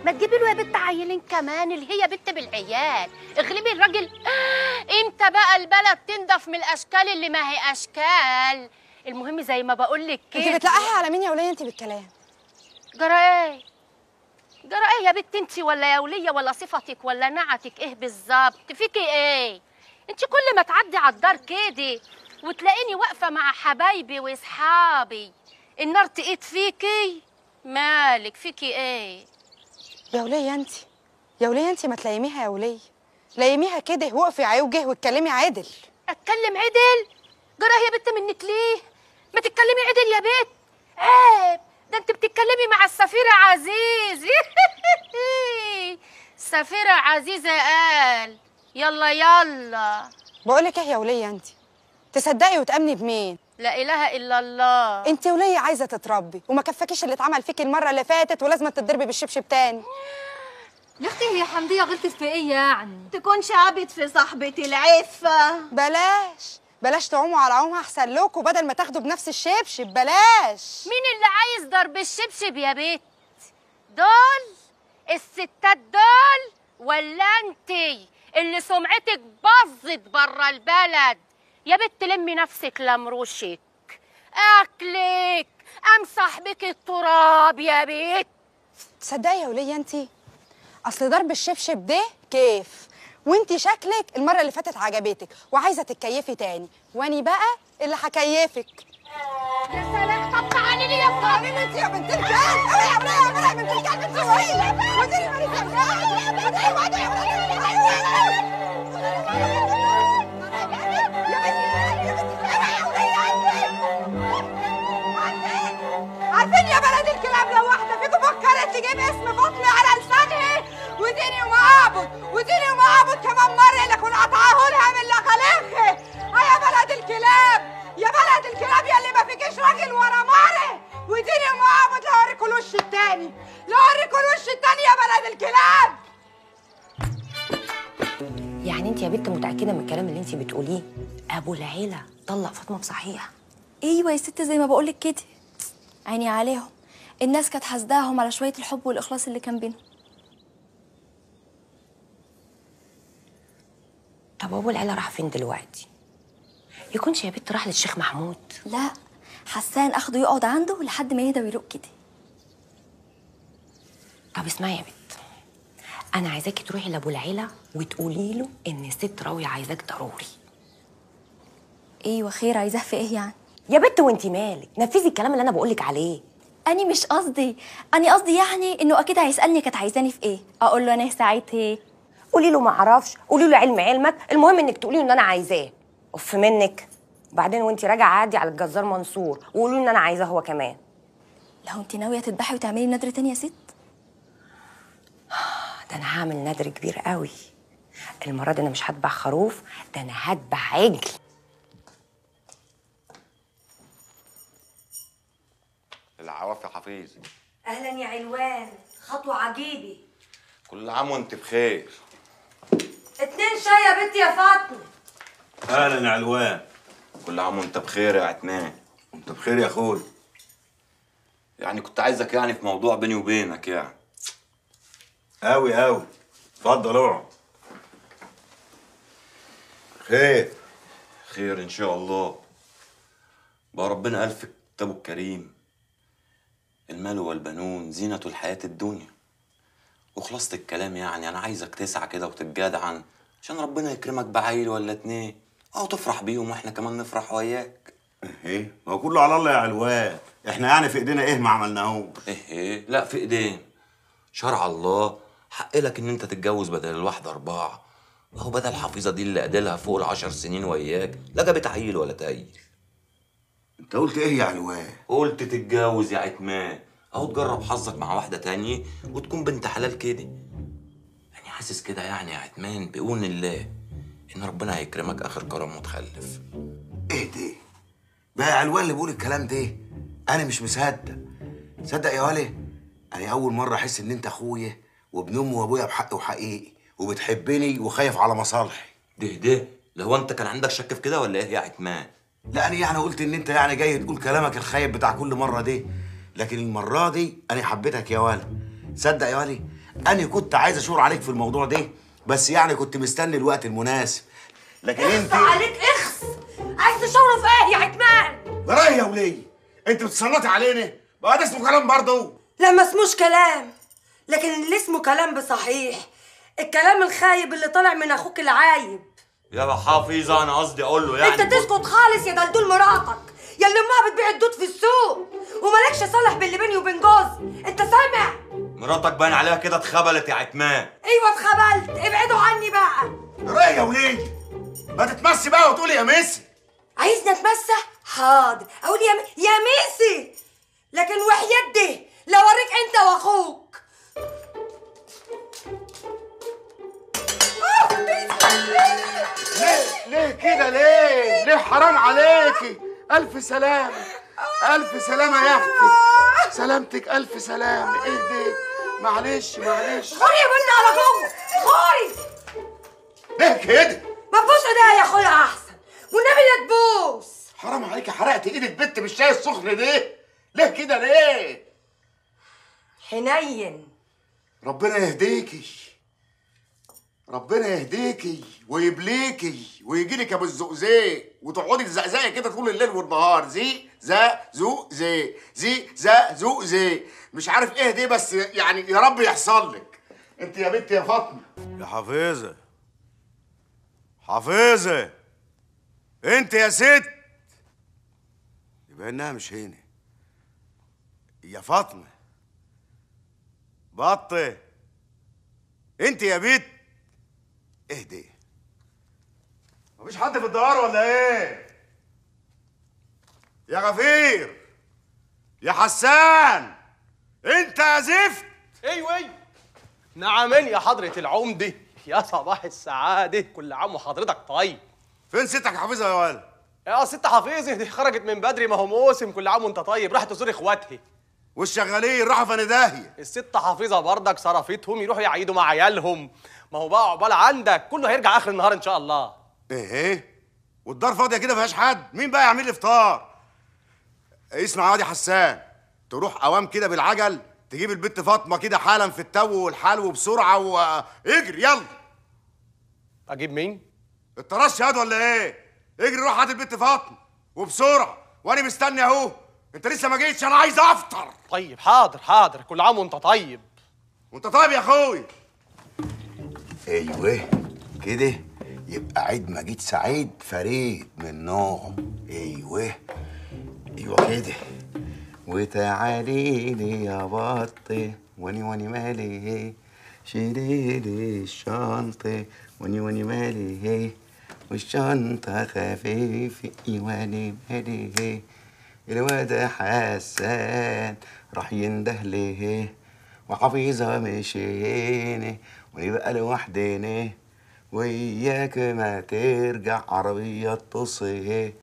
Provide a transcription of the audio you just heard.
ما تجيبي له يا بنت عيلين كمان اللي هي بنت بالعيال اغلبي الراجل امتى بقى البلد تنضف من الاشكال اللي ما هي اشكال المهم زي ما بقول لك انت كده بتلقحي على مين يا وليه انت بالكلام جرى ايه جرى ايه يا بنت انت ولا يا وليه ولا صفتك ولا نعتك ايه بالظبط فيكي ايه انت كل ما تعدي على الدار كده وتلاقيني واقفه مع حبايبي واصحابي النار تقيت فيكي مالك فيكي ايه يا وليه انت يا وليه انت ما تلايميها يا وليه لايميها كده وقفي عوجه واتكلمي عادل اتكلم عدل جرى يا بنت منك ليه ما تتكلمي عدل يا بنت عيب ده انت بتتكلمي مع السفيرة عزيز السفيرة عزيزة قال يلا يلا بقولك ايه يا وليه انت تصدقي وتامني بمين لا اله الا الله انت وليه عايزه تتربي وما كفاكيش اللي اتعمل فيكي المره اللي فاتت ولازم تتضربي بالشبشب تاني يا اختي هي حمديه غلطت في ايه يعني تكونش عبت في صاحبة العفة بلاش بلاش تعوموا على عومها احسن لكم بدل ما تاخدوا بنفس الشبشب بلاش مين اللي عايز ضرب الشبشب يا بنت دول الستات دول ولا انتي اللي سمعتك باظت بره البلد يا بنت لمي نفسك لمروشك اكلك امسح بك التراب يا بنت تصدقي يا وليه انت اصل ضرب الشبشب ده كيف وانت شكلك المره اللي فاتت عجبتك وعايزه تتكيفي تاني واني بقى اللي هكيفك يا سلام طب تعالي لي يا فاطمه انت يا بنت الكلب اوعي يا وليه يا وليه بنت الكلب انت شويه وديني مالك عارفين يا بلد الكلاب لو واحده فيكم فكرت تجيب اسم فضل على لسانها وديني ومعابد وديني ومعابد كمان مره لكن قطعه لها من لخلقها اه يا بلد الكلاب يا بلد الكلاب يا اللي ما فيكيش راجل ورا مره وديني ومعابد لا اوريكوا الوش التاني لا اوريكوا الوش التاني يا بلد الكلاب يعني انت يا بنت متاكده من الكلام اللي انت بتقوليه ابو العيله طلق فاطمه بصحيح ايوه يا ست زي ما بقولك كده عيني عليهم الناس كانت حاسداهم على شويه الحب والاخلاص اللي كان بينهم طب ابو العيله راح فين دلوقتي يكونش يا بنت راح للشيخ محمود لا حسان اخده يقعد عنده لحد ما يهدى ويروق كده طب اسمعي يا بنت انا عايزاكي تروحي لابو العيله وتقولي له ان الست راويه عايزاك ضروري ايوه خير عايزاه في ايه يعني يا بنت وانت مالك نفذي الكلام اللي انا بقولك عليه اني مش قصدي اني قصدي يعني انه اكيد هيسالني كانت عايزاني في ايه اقول له انا ساعتها قولي له ما اعرفش قولي له علم علمك المهم انك تقولي له ان انا عايزاه اوف منك وبعدين وانت راجعه عادي على الجزار منصور وقولي له ان انا عايزاه هو كمان لو انت ناويه تذبحي وتعملي نادر تاني يا ست ده انا هعمل نادر كبير قوي المره دي انا مش هذبح خروف ده انا هذبح عجل العواف يا حفيظ اهلا يا علوان خطوه عجيبه كل عام وانت بخير اتنين شاي يا بنتي يا فاطمه اهلا يا علوان كل عام وانت بخير يا عتمان انت بخير يا اخوي يعني كنت عايزك يعني في موضوع بيني وبينك يعني قوي قوي اتفضل اقعد خير خير ان شاء الله بقى ربنا قال في كتابه الكريم المال والبنون زينة الحياة الدنيا وخلاصة الكلام يعني أنا عايزك تسعى كده وتتجدعن عشان ربنا يكرمك بعيل ولا اتنين أو تفرح بيهم وإحنا كمان نفرح وياك ايه ما هو كله على الله يا علوان احنا يعني في ايدينا ايه ما عملناهوش إيه إيه لا في إيدين شرع الله حق لك إن أنت تتجوز بدل الواحدة أربعة أهو بدل الحفيظة دي اللي قادلها فوق العشر سنين وياك لا جابت عيل ولا تايل انت قلت ايه يا علوان قلت تتجوز يا عتمان اهو تجرب حظك مع واحده تانية وتكون بنت حلال كده يعني حاسس كده يعني يا عتمان بقول الله ان ربنا هيكرمك اخر كرم وتخلف ايه ده بقى يا علوان اللي بيقول الكلام ده انا مش مصدق صدق يا ولي انا اول مره احس ان انت اخويا وابن امي وابويا بحق وحقيقي وبتحبني وخايف على مصالحي ده ده لو انت كان عندك شك في كده ولا ايه يا عتمان لا انا يعني قلت ان انت يعني جاي تقول كلامك الخايب بتاع كل مره دي لكن المره دي انا حبيتك يا ولي صدق يا ولي انا كنت عايز اشور عليك في الموضوع ده بس يعني كنت مستني الوقت المناسب لكن انت عليك اخس عايز تشاوروا في ايه يا عتمان راي يا وليه انت بتصنطي علينا بقى ده اسمه كلام برضه لا ما اسموش كلام لكن اللي اسمه كلام بصحيح الكلام الخايب اللي طالع من اخوك العايب يا حافظ انا قصدي اقول له يعني انت تسكت خالص يا دلدول مراتك يا اللي امها بتبيع الدود في السوق ومالكش صالح باللي بيني وبين جوزي انت سامع مراتك باين عليها كده اتخبلت يا عتمان ايوه اتخبلت ابعدوا عني بقى راي يا وليه ما تتمسي بقى وتقولي يا ميسي عايزني اتمسح حاضر اقول يا م... يا ميسي لكن وحياة دي لا اوريك انت واخوك ليه ليه كده ليه ليه حرام عليكي الف سلامه الف سلامه يا اختي سلامتك الف سلامه اهدي معلش معلش خوري يا بنت على جوه خوري ليه كده ما تبوس ايديا يا اخويا احسن والنبي لا تبوس حرام عليكي حرقت ايدك بنت بالشاي السخن ده ليه كده ليه حنين ربنا يهديكي ربنا يهديكي ويبليكي ويجيلك ابو الزقزاق وتقعدي تزقزقي كده طول الليل والنهار زي زا زوق زي زي زا زوق زي مش عارف ايه دي بس يعني يا رب يحصل لك انت يا بنت يا فاطمه يا حفيظة حفيظة انت يا ست يبقى انها مش هنا يا فاطمة بطة انت يا بيت اهدي مفيش حد في الدوار ولا ايه يا غفير يا حسان انت يا زفت ايوه ايوه نعمين يا حضرة العمدة يا صباح السعادة كل عام وحضرتك طيب فين ستك يا حفيظة يا ولد يا ست حفيظة دي خرجت من بدري ما هو موسم كل عام وانت طيب راحت تزور اخواتها والشغالين راحوا فين داهية الست حفيظة برضك صرفتهم يروحوا يعيدوا مع عيالهم ما هو بقى عقبال عندك كله هيرجع اخر النهار ان شاء الله ايه ايه والدار فاضيه كده فيهاش حد مين بقى يعمل لي فطار اسمع يا واد يا حسان تروح اوام كده بالعجل تجيب البت فاطمه كده حالا في التو والحلو بسرعه واجري يلا اجيب مين الترش ياض ولا ايه اجري روح هات البت فاطمه وبسرعه وانا مستني اهو انت لسه ما جيتش انا عايز افطر طيب حاضر حاضر كل عام وانت طيب وانت طيب يا اخوي ايوه كده يبقى عيد مجيد سعيد فريد من نوعه ايوه ايوه كده وتعالي لي يا بطي واني واني مالي شيلي لي الشنطة واني واني مالي والشنطة خفيفة واني مالي الواد حسان راح ينده ليه وحفيظة مشيني ونبقى لوحدنا وياك ما ترجع عربية تصيه